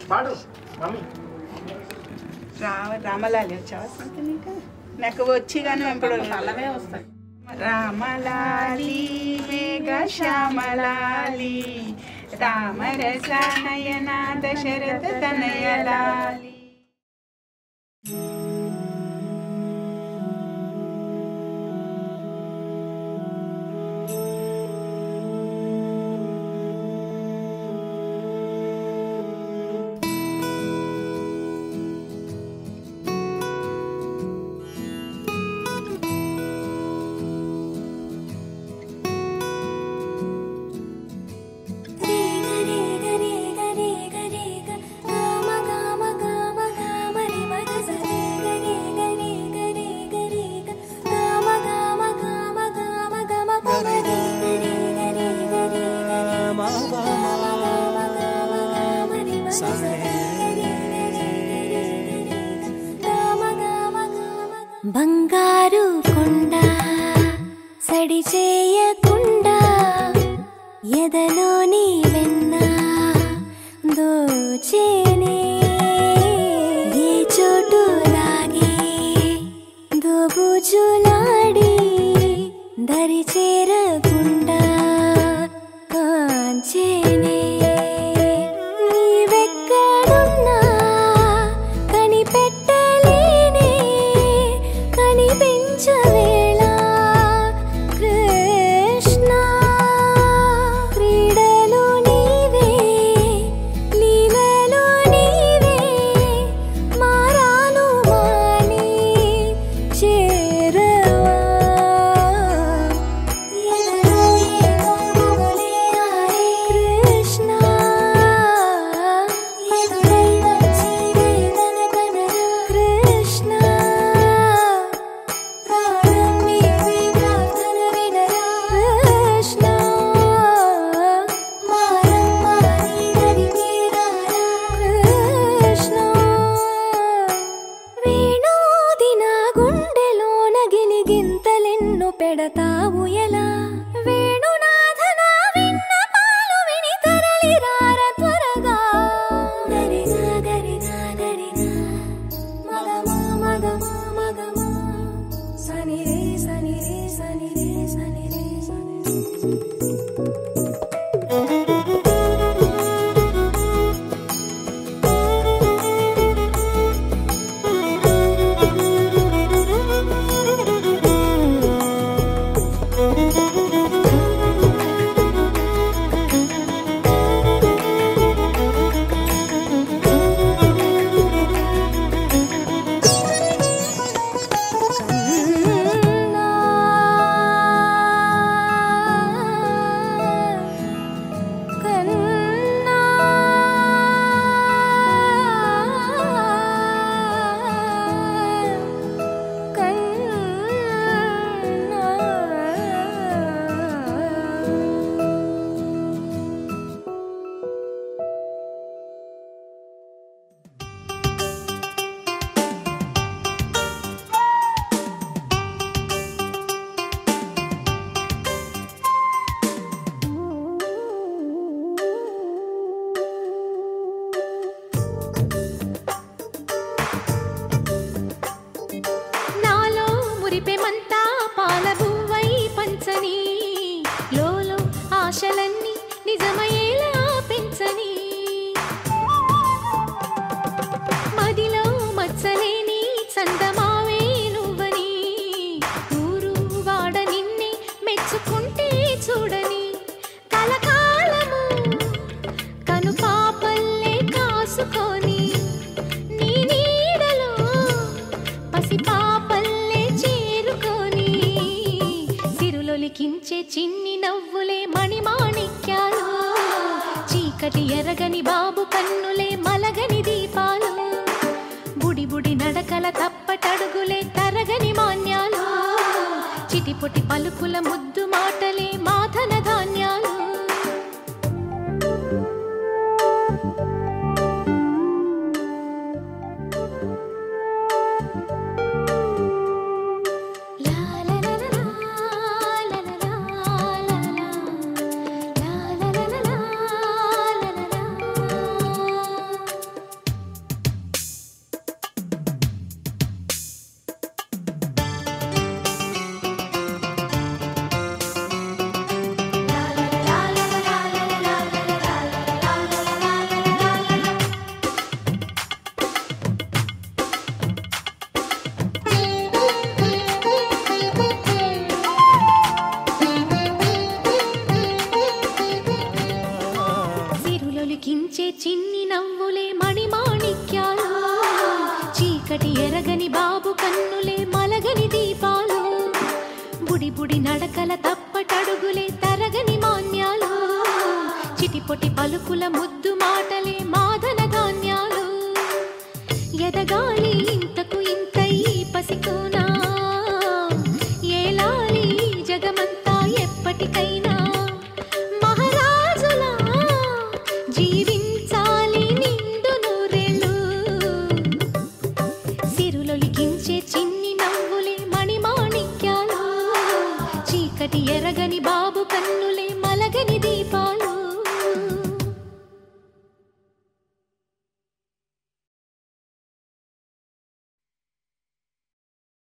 పాడు మమ్మీ రామ రామలాలి వచ్చావా సంత నీకు నాకు వచ్చి కానీ ఇప్పుడు అల్లమే వస్తాయి రామలాలి మేఘ శ్యామలాలి రామరస నయన దశరథ తనయలాలి బంగారు కొండ సడి చేయకుండా ఎదలోని వెన్న దోచేనే ఏ చోటు లాగే దోబుజులాడి దరి చేరకుండా కాంచేనే నీవెక్కడున్నా కనిపెట్టలేనే కనిపించవేళ కృష్ణ క్రీడలు నీవే లీలలు నీవే మారాను మాని చేరవా కృష్ణ కృష్ణ కృష్ణ కృష్ణ వేణోది నా గుండెలోన గిలిగింతలెన్ను పెడతావు ఎలా వేణునాథ నా విన్న పాలు విని తరలి రార త్వరగా గరిగా గరిగా గరిగా మగమా మగమా మగమా సని రే సని రే సని రే సని రే సని రే నాలో మురిపెమంతా పాల బువ్వై పంచని లోలో ఆశలన్నీ నిజమయ్యేలా పెంచని మదిలో మచ్చలేని చందమావే నువ్వని ఊరు వాడ నిన్నే మెచ్చుకుంటే చూడని కలకాలము కను పాపల్లే కాసుకొని నీ నీడలో పసి పాపల్లే చేరుకొని సిరులొలికించే చిన్ని నవ్వులే మణిమాణిక్యాలు చీకటి ఎరగని బాబు కన్నులే మలగని దీపాలు బుడి బుడి నడకల తప్పటడుగులే తరగని మాన్యాలు చిటిపొటి పలుకుల ముద్దు మాటలే మాధన ధాన్యాలు లా లా లా లా లా లా లా లా లా. లా లా లా లా లా లా లా లా. అడుగులే తరగని మాన్యాలు చిటిపొటి పలుకుల ముద్దు మాటలే మా